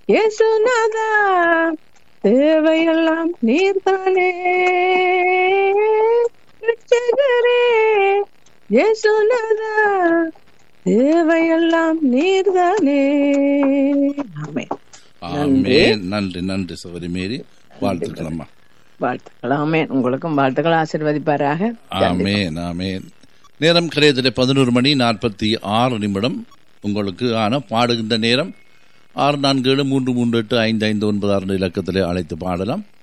இயேசுநாதா தேவையெல்லாம் நீர்தானே ரட்சகரே இயேசுநாதா தேவையெல்லாம் நீர்தானே ஆமே ஆமே நன்றி நன்றி சகோதரி மேரி வாழ்த்துக்கள் அம்மா வாழ்த்துக்கள் ஆமேன் உங்களுக்கும் வாழ்த்துக்கள் ஆசீர்வதிப்பாராக ஆமேன் ஆமேன் நேரம் கிரயத்திலே பதினோரு மணி நாற்பத்தி ஆறு நிமிடம் உங்களுக்கு ஆன பாடுகின்ற நேரம் ஆறு நான்கு ஏழு மூன்று மூன்று எட்டு ஐந்து ஐந்து ஒன்பது ஆறு இலக்கத்திலே அழைத்து பாடலாம்